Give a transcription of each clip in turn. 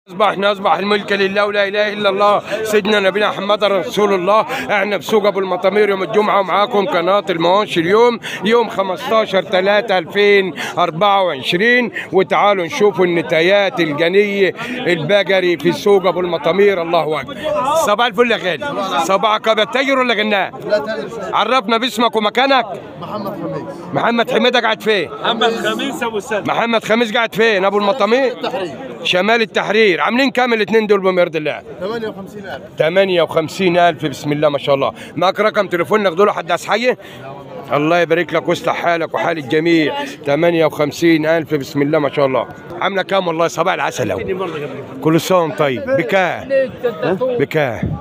اصبحنا اصبح الملك لله ولا اله الا الله سيدنا نبينا محمد رسول الله احنا في سوق ابو المطامير يوم الجمعه ومعاكم قناه المواشي اليوم يوم 15 3 2024 وتعالوا نشوفوا النتايات الجنيه البقري في سوق ابو المطامير الله اكبر صباح الفل يا غالي صباحك ابيض تاجر ولا جناه عرفنا باسمك ومكانك محمد خميس محمد حميده قاعد فين محمد خميس ابو سلمى محمد خميس قاعد فين ابو المطامير تحرير شمال التحرير عاملين كام الاثنين دول بمرض الله 58000 58000 بسم الله ما شاء الله معك رقم تليفون ناخده له حد حي الله يبارك لك ويصلح حالك وحال الجميع 58000 بسم الله ما شاء الله عامله كام والله صباح العسل أهو. كل سنه وانت طيب بكام بكام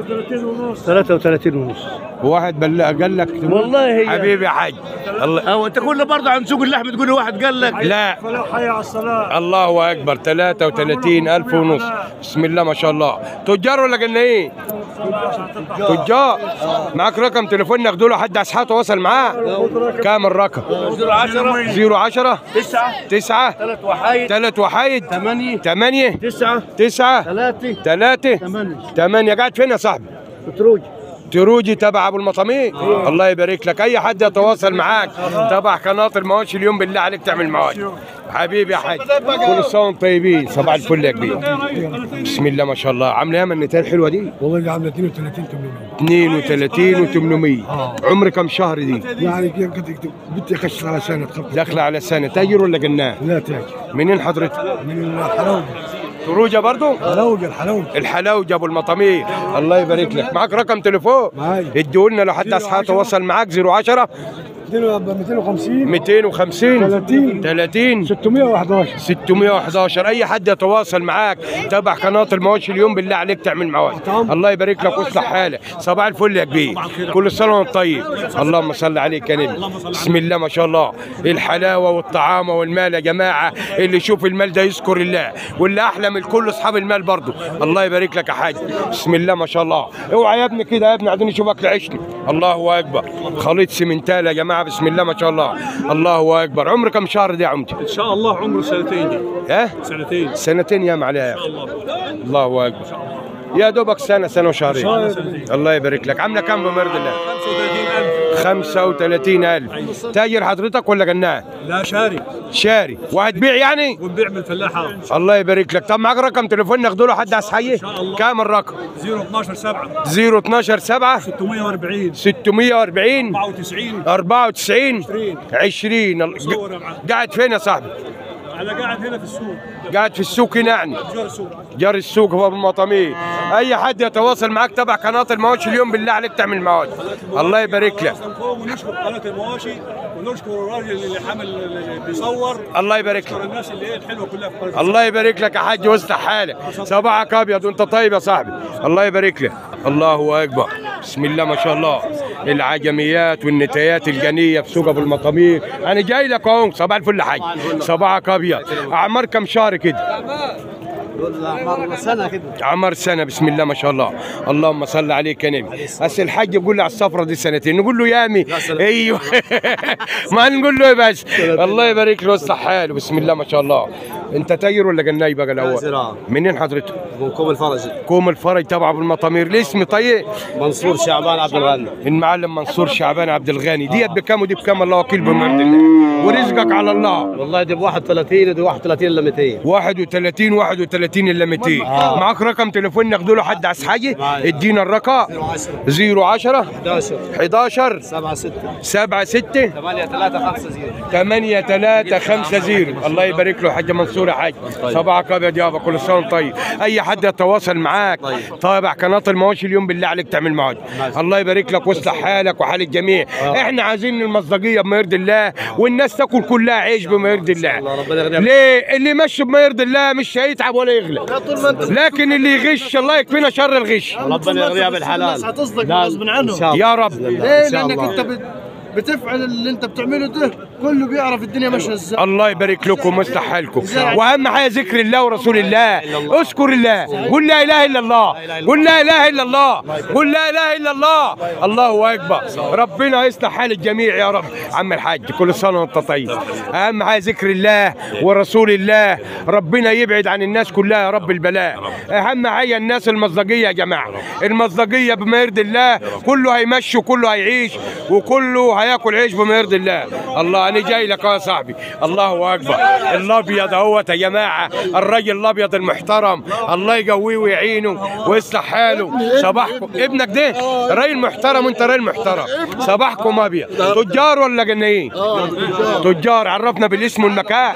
33 ونص واحد بل قال لك والله هي حبيبي يا حاج الله هو انت كل برضه عن سوق اللحم تقول لي واحد قال لك لا حي على الصلاه الله اكبر 33000 ونص بسم الله ما شاء الله تجار ولا جنايين تجار معاك رقم تليفون ناخده له حد اصحابه تواصل معاه كام الرقم 10 010 9 9 3 وحايد 3 وحيد 8 8 9 9 3 3 8 8 قاعد فين يا صاحبي؟ بتروج تروجي تبع ابو المطامير الله يبارك لك اي حد يتواصل معاك تبع قناه المواشي اليوم بالله عليك تعمل مواشي حبيبي يا حاج كل سنه وانتم طيبين صباح الفل يا كبير بسم الله ما شاء الله عامله ايه من النتايه الحلوه دي والله دي عامله 32 800 32 و800 عمر كم شهر دي يعني كيف كنت تكتب بدي اخش على سنه تخطط داخله على سنه تاجر ولا جنان لا تاج منين حضرتك من الحلاوجه تروجه برضو حلاوجه الحلاوجه الحلاوجه ابو المطامير الله يبارك لك معاك رقم تليفون معاي. ادوا لنا لو حد اصحاب تواصل معاك 010 250 250 30 30 611 611 اي حد يتواصل معاك تبع قناه المواشي اليوم بالله عليك تعمل مواشي الله يبارك لك ويصلح حالك صباح الفل يا كبير كل سنه وانت طيب اللهم صل عليك يا نبي بسم الله ما شاء الله الحلاوه والطعامه والمال يا جماعه اللي يشوف المال ده يذكر الله واللي احلى من الكل اصحاب المال برضه الله يبارك لك يا حاج بسم الله ما شاء الله اوعى يا ابني كده يا ابني عايزين نشوف اكل عيشني الله اكبر خليط سمنتال يا جماعه بسم الله ما شاء الله الله اكبر عمر كم شهر دي يا عمتي ان شاء الله عمره سنتين دي ها سنتين سنتين يا معلها يا أخي. الله اكبر يا دوبك سنه سنه وشهرين الله يبارك لك عامله كام بمرض الله 35000 تاجر حضرتك ولا جنان لا شاري شاري وهتبيع يعني ونبيع من الفلاحه الله يبارك لك طب معاك رقم تليفون ناخده له حد عسحيه كام الرقم 012 7 012 7 640 640 94 94 20 صور يا معلم. قاعد فين يا صاحبي انا قاعد هنا في السوق قاعد في السوق هنا يعني جار السوق جار السوق هو ابو المطامير اي حد يتواصل معاك تبع قناه المواشي اليوم بالله عليك تعمل مواشي الله يبارك لك نقوم ونشكر قناه المواشي ونشكر الراجل اللي حمل اللي بيصور الله يبارك ونشكر لك الناس اللي هي الحلوه كلها في قناه الله يبارك لك يا حاج واصلح حالك صباحك ابيض وانت طيب يا صاحبي الله يبارك لك الله اكبر بسم الله ما شاء الله العجميات والنتايات الجنيه في سوق ابو المطامير انا جاي لك اهو صباح الفل يا حاج صباحك ابيض اعمار كم شهر كده سنه كده عمر سنه بسم الله ما شاء الله اللهم صل عليك يا نبي بس الحاج يقول لي على السفره دي سنتين نقول له يامي ايوه ما نقول له إيه بس الله يبارك له ويصلح حاله بسم الله ما شاء الله انت تاجر ولا جناي بقى الاول زراعة. منين حضرتك بنكم الفرج كوم الفرج تبع ابو المطامير ليه اسمي طيب منصور شعبان عبد الغني المعلم منصور شعبان عبد الغني ديت بكام ودي بكام الله وكيل بمرد الله ورزقك على الله والله دي ب 31 ودي 31 الا 200 31 31 الا 200 معاك رقم تليفون ناخده له حد عايز حاجه ادينا الرقم 010 11 11 7 6 7 6 8 3 5 0 8 3 5 0 الله يبارك له حاج منصور يا حاج صباحك ابيض يابا كل سنه وأنت طيب اي حد يتواصل معاك تابع قناه المواشي اليوم بالله عليك تعمل معاك الله يبارك لك ويصلح حالك وحال الجميع احنا عايزين المصداقيه بما يرضي الله والناس تاكل كلها عيش بما يرضي الله ربنا يغنيها ليه اللي ماشي بما يرضي الله مش هيتعب ولا يغلى لكن اللي يغش الله يكفينا شر الغش ربنا يغنيها بالحلال هتصدق لا، غصب عنهم. إن شاء الله. يا رب ليه؟ إن شاء لانك الله. انت بت- بتفعل اللي انت بتعمله ده كله بيعرف الدنيا ماشيه ازاي الله يبارك لكم ويصلح حالكم واهم حاجه ذكر الله ورسول الله اذكر الله قل لا اله الا الله قل لا اله الا الله قل لا اله الا الله الله اكبر ربنا يصلح حال الجميع يا رب عم الحاج كل سنه وانت طيب اهم حاجه ذكر الله ورسول الله ربنا يبعد عن الناس كلها يا رب البلاء اهم حاجه الناس المصداقيه يا جماعه المصداقيه بما يرضي الله كله هيمشي وكله هيعيش وكله هياكل عيش بما يرضي الله الله انا جاي لك يا صاحبي الله اكبر الابيض اهوت يا جماعه الراجل الابيض المحترم الله يقويه ويعينه ويصلح حاله صباحكم ابنك ده راجل محترم وانت راجل محترم صباحكم ابيض تجار ولا جنايين تجار عرفنا بالاسم والمكان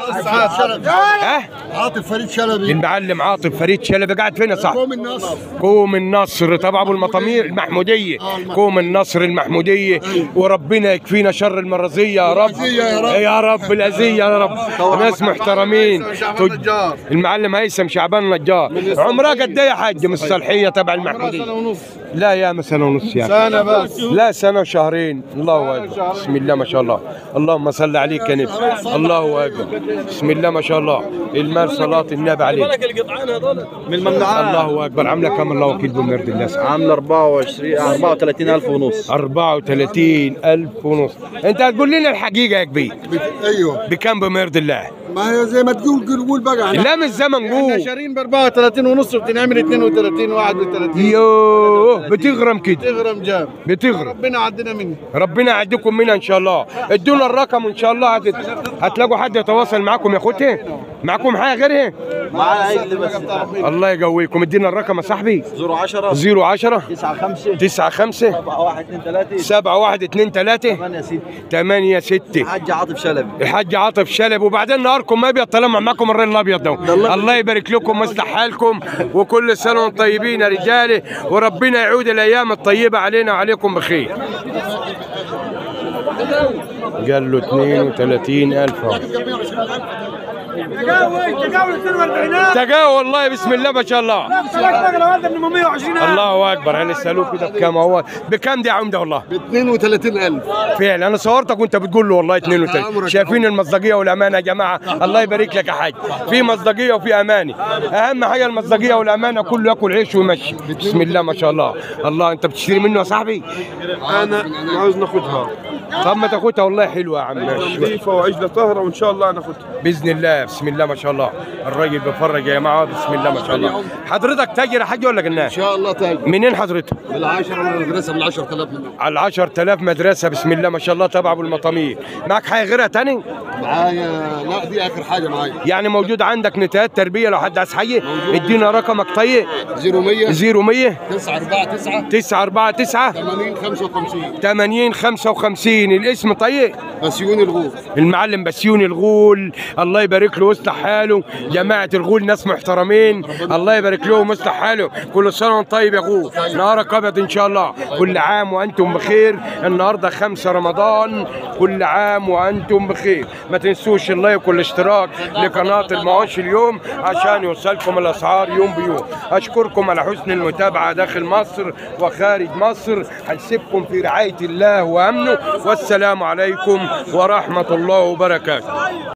ها عاطف فريد شلبي المعلم عاطف فريد شلبي قاعد فين يا صاحبي قوم النصر كوم النصر طبعا ابو المطامير المحموديه كوم النصر المحموديه وربنا يكفينا شر المرضيه يا رب الأذية يا رب. يا رب الاذيه يا رب ناس محترمين شعبان تج- نجار. المعلم هيثم شعبان نجار عمرها قد ايه يا حاج من الصالحيه تبع المحموديه لا يا ما سنه ونص يا سنه بس لا سنة وشهرين الله أكبر بسم الله ما شاء الله اللهم صل عليك يا نبي الله أكبر بسم الله ما شاء الله المال صلاة النبي عليك من الممنوعات الله أكبر عاملة كم الله وكيل بمرد الله سبحانه عامله 24 34000 ونص 34 ألف ونص أنت هتقول لنا الحقيقة يا كبير ايوه بكم بمرد الله ما هي زي ما تقول قول قول بقى احنا لا من زمن قول شارين ب 34 ونص وبتنعمل 32 31 يوه بتغرم كده تغرم جام بتغرم ربنا عدنا منه ربنا يعديكم منها ان شاء الله ادونا الرقم وان شاء الله هت... هتلاقوا حد يتواصل معاكم يا اخوتي معاكم حاجه غيرها معايا عجل بس الله يقويكم ادينا الرقم يا صاحبي 010 010 9 5 9 5 4 1 2 3 7 1 2 3 8 6 8 6 حاج عاطف شلبي الحاج عاطف شلب وبعدين نهاركم ابيض طالما معاكم الرجل الابيض ده الله يبارك لكم ويصلح حالكم وكل سنه وانتم طيبين يا رجاله وربنا يعود الايام الطيبه علينا وعليكم بخير قال له 32000 اهو تقاوى والله بسم الله ما شاء الله الله اكبر انا سالوه كده بكام هو بكام دي يا عمده والله ب 32000 فعلا انا صورتك وانت بتقول له والله 32 شايفين المصداقيه والامانه يا جماعه الله يبارك لك يا حاج في مصداقيه وفي امانه اهم حاجه المصداقيه والامانه كله ياكل عيش ويمشي بسم الله ما شاء الله الله انت بتشتري منه يا صاحبي انا عاوز ناخدها طب ما تاخدها والله حلوه يا عم ماشي. نظيفه وعجله طاهره وان شاء الله ناخدها باذن الله بسم الله ما شاء الله الراجل بيفرج يا جماعه بسم الله ما شاء الله حضرتك تاجر يا حاج ولا ان جناش شاء الله تاجر منين حضرتك بالعشرة من المدرسه بال 10000 منه على 10000 مدرسه بسم الله ما شاء الله تبع ابو المطامير معك حاجه غيرها تاني معايا لا دي اخر حاجه معايا يعني موجود عندك نتايات تربيه لو حد عايز حي ادينا رقمك طيب 0100 0100 949 949 80 55 80 55 الاسم طيب بسيون الغوث المعلم بسيوني الغول الله يبارك له ويصلح حاله جماعة الغول ناس محترمين الله يبارك لهم ويصلح حاله كل سنة وانت طيب يا غول نهارك أبيض إن شاء الله كل عام وأنتم بخير النهاردة خمسة رمضان كل عام وأنتم بخير ما تنسوش اللايك والاشتراك لقناة المعاش اليوم عشان يوصلكم الأسعار يوم بيوم أشكركم على حسن المتابعة داخل مصر وخارج مصر هنسيبكم في رعاية الله وأمنه والسلام عليكم ورحمة الله وبركاته